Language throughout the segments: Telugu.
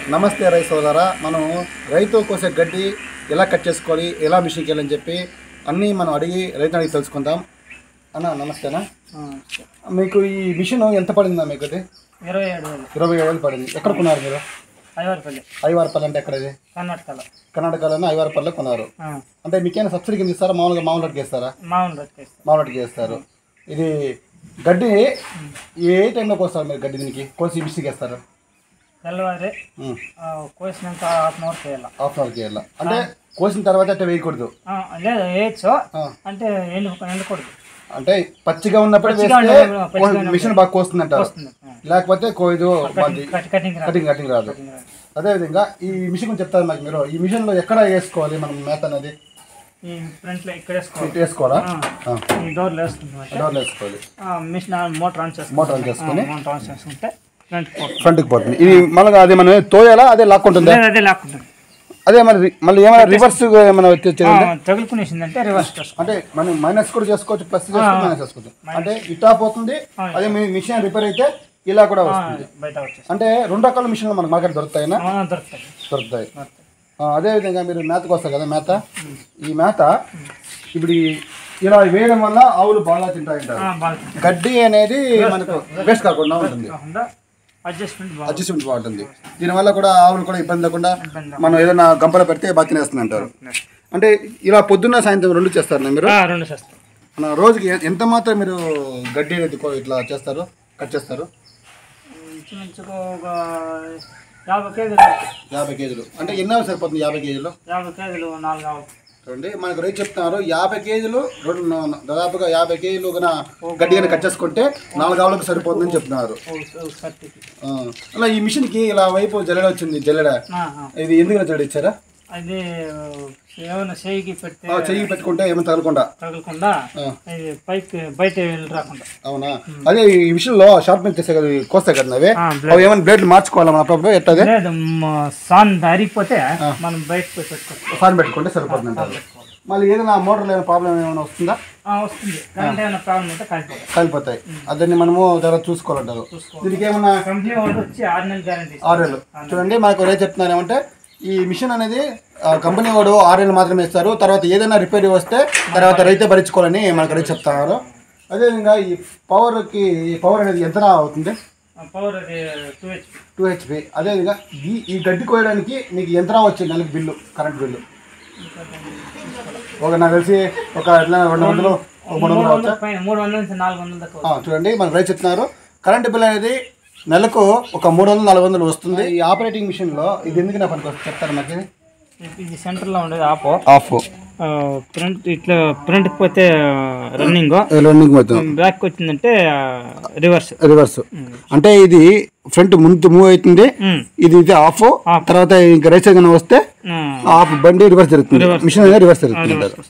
నమస్తే రైతు సోదరా మనం రైతు కోసే గడ్డి ఎలా కట్ చేసుకోవాలి ఎలా మిషన్కి వెళ్ళని చెప్పి అన్నీ మనం అడిగి రైతు అడిగి తెలుసుకుందాం అన్న నమస్తేనా మీకు ఈ మిషన్ ఎంత పడిందా మీకు ఇది ఇరవై ఏడు వేలు ఇరవై ఏడు వేలు పడింది ఎక్కడ కొన్నారు మీరు ఐవారిపల్లి ఐవారపల్లి అంటే ఎక్కడ ఇది కర్ణాటకలో కర్ణాటకలోనే ఐవారపల్లిలో కొన్నారు ఆ, అంటే మీకేమైనా సబ్సిడీ కింద ఇస్తారా మామూలుగా మామూలు రేటుకి ఇస్తారా మామూలు రొట్టేస్తాం మామూలు రేటుకి ఇస్తారు ఇది గడ్డి ఏ టైంలోకి వస్తారు మీరు గడ్డి దీనికి కోసి మిషన్కి వేస్తారు తెల్లవారి ఆ, కోసినాక హాఫ్ అన్ అవర్ చేయాలి హాఫ్ అన్ అవర్కి వెళ్ళా అంటే కోసిన తర్వాత అంటే వేయకూడదు ఆ, లేదు వేయచ్చు ఆ. అంటే ఎండు ఎండకూడదు అంటే పచ్చిగా ఉన్నప్పుడు పచ్చిగా వేస్తే ఉన్నప్పుడు, పచ్చిగా కో- మిషన్ బాగా కోస్తుంది అంటారు వస్తుంది ఆ. లేకపోతే కోయదు కటింగ్ కట్- కటింగ్ రాదు. కటింగ్ కటింగ్ రాదు కటింగ్ రాదు. అదేవిధంగా ఈ మిషన్ గురించి చెప్తారు నాకు మీరు ఈ మిషన్ లో ఎక్కడ వేసుకోవాలి మనం మేత అనేది ఈ ఫ్రంట్ లో ఇక్కడ వేసుకోవాలి ఇటు వేసుకోవాలా ఆ, ఈ డోర్లు వేసుకుంటాం అంటే డోర్లో వేసుకోవాలి ఆ, మిషన్ మోటార్ ఆన్ చేసుకుంటాం మోటార్ ఆన్ చేసుకొని మోటార్ ఆన్ చేసుకుంటే ఫ్రంట్ పోతుంది. ఫ్రంట్కి పోతుంది ఇది మళ్ళీ అది మనం తోయాలా అదే లాక్కుంటుందా లేదు, అదే లాక్కుంటుంది అదే మరి మళ్ళీ ఏమైనా రివర్స్ ఏమైనా వచ్చేది ఆ, తగులుకునేసిందంటే రివర్స్ చేసుకోవాలి అంటే మనం మైనస్ కూడా చేసుకోవచ్చు ప్లస్ చేసుకోవచ్చు మైనస్ చేసుకోవచ్చు అంటే ఇటా పోతుంది అదే మీ మిషన్ రిపేర్ అయితే ఇలా కూడా ఆ, వస్తుంది బయట వచ్చేసి అంటే రెండు రకాల మిషన్లు మనకు మార్కెట్ దొరుకుతాయినా ఆ, దొరుకుతాయి దొరుకుతాయి దొరుకుతాయి. ఆ, అదేవిధంగా మీరు మేతకు వస్తారు కదా మేత ఈ మేత ఇప్పుడు ఈ- ఇలా వేయడం వల్ల ఆవులు బాగా తింటాయంటారు ఆ, బాగుంటుంది గడ్డి అనేది మనకు వేస్ట్ కాకుండా ఉంటుంది కాకుండా అడ్జస్ట్మెంట్ బాగుంటుంది అడ్జస్ట్మెంట్ బాగుంటుంది దీనివల్ల కూడా ఆవులు కూడా ఇబ్బంది లేకుండా ఇబ్బంది మనం ఏదైనా గంపలో పెడితే బాగా తినేస్తుంది అంటారు అంటే ఇలా పొద్దున్న సాయంత్రం రెండు చేస్తారు మీరు ఆ, రెండు చేస్తాం మన రోజుకి ఎ- ఎంత మాత్రం మీరు గడ్డి అనేది కో- ఇట్లా చేస్తారు కట్ చేస్తారు ఇంచుమించుగా ఒక యాభై కేజీలు యాభై కేజీలు అంటే ఎన్నో సరిపోతుంది యాభై కేజీలు యాభై కేజీలు నాలుగు ఆవు చూడండి మనకు రైతు చెప్తున్నారు యాభై కేజీలు రెండు న- దాదాపుగా యాభై కేజీలు కన్నా గడ్డి కన్నా కట్ చేసుకుంటే నాలుగు ఆవులకు సరిపోతుందని చెప్తున్నారు సర్టికి ఆ, అలా ఈ మిషన్కి ఇలా వైపు జల్లెడ వచ్చింది జల్లెడ ఇది ఎందుకు ఇలా జల్లెడ ఇచ్చారా అది ఏమైనా చేయికి పెడితే ఆ, చెయ్యి పెట్టుకుంటే ఏమైనా తగలకుండా తగలకుండా ఆ. ఇది పైకి బయట వెళ్ళి రాకుండా అవునా అదే ఈ విషయంలో షార్ప్ మీద చేసే కదా ఇవి కోస్తాయి కదా అవి ఆ, అవి ఏమైనా బ్లేడ్లు మార్చుకోవాలా మన అప్పుడప్పుడు ఎట్టదే లేదు మ- సాన్ అరిగిపోతే మనం బయట పోయి పెట్టుకోవచ్చు ఫ్యాన్ పెట్టుకుంటే సరిపోతుంది అంటారు మళ్ళీ ఏదైనా మోటార్లో ఏమైనా ప్రాబ్లం ఏమైనా వస్తుందా ఆ, వస్తుంది కరెంట్ ఏమైనా ప్రాబ్లం ఉంటే కాలిపోతుంది కాలిపోతాయి అదని మనము జర చూసుకోవాలంటారు దీనికి ఏమన్నా కంపెనీ వాళ్ళు వచ్చి ఆరు నెలలు గ్యారంటీ ఆరేళ్ళు చూడండి మనకు రేట్ చెప్తున్నారు ఏమంటే ఈ మిషన్ అనేది ఆ, కంపెనీ వాడు ఆరేళ్ళు మాత్రమే ఇస్తారు తర్వాత ఏదైనా రిపేర్ వస్తే తర్వాత రైతే భరించుకోవాలని మనకు రైతు చెప్తున్నారు అదేవిధంగా ఈ పవర్కి ఈ పవర్ అనేది ఎంత అవుతుంది పవర్ అది టూ హెచ్పి టూ హెచ్పి అదేవిధంగా ఈ ఈ గడ్డి కోయడానికి మీకు ఎంత రావచ్చు నెలకి బిల్లు కరెంట్ బిల్లు ఒక నాకు తెలిసి ఒక ఎట్లా రెండు వందలు ఒక మూడు వందలు మూడు రావచ్చా వందల పైన మూడు వందల నుంచి నాలుగు వందల దాకా ఆ, చూడండి మనకు రైతు చెప్తున్నారు కరెంట్ బిల్ అనేది నెలకు ఒక మూడు వందలు నాలుగు వందలు వస్తుంది ఈ ఆపరేటింగ్ మిషన్లో ఇది ఎందుకు నా పనికి వస్తుంది చెప్తారు నాకు వస్తుంది. ఇది సెంటర్లో ఉండేది ఆపో ఆఫ్ ఫ్రంట్ ఇట్లా ఫ్రంట్కి పోతే రన్నింగ్ రన్నింగ్ అవుతుంది బ్యాక్ వచ్చిందంటే రివర్స్ రివర్స్ అంటే ఇది ఫ్రంట్ ముందు మూవ్ అవుతుంది ఇది ఇది ఆఫ్ తర్వాత ఇంకా రైట్ సైడ్ వస్తే ఆఫ్ బండి రివర్స్ జరుగుతుంది మిషన్ అనేది రివర్స్ జరుగుతుంది అంటారు.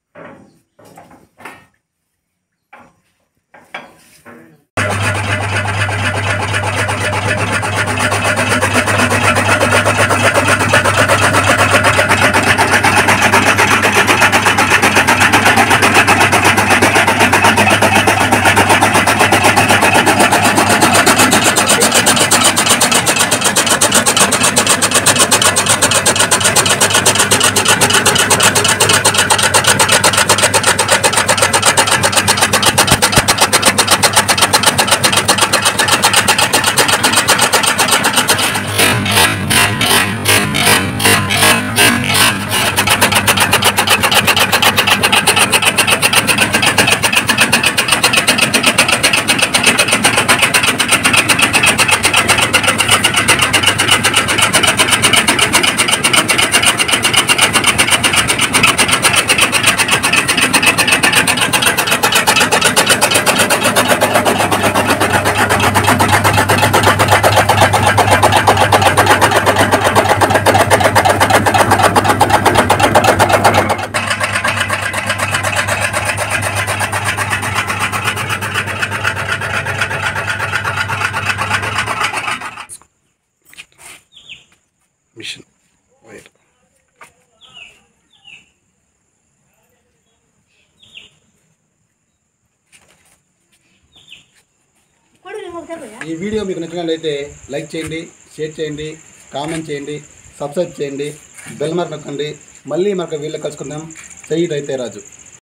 మిషన్ వైర్ ఈ వీడియో మీకు నచ్చినట్లయితే లైక్ చేయండి షేర్ చేయండి కామెంట్ చేయండి సబ్స్క్రైబ్ చేయండి బెల్ మార్క్ నొక్కండి మళ్ళీ మనకు వీళ్ళు కలుసుకుందాం చెయ్యి రైతే రాజు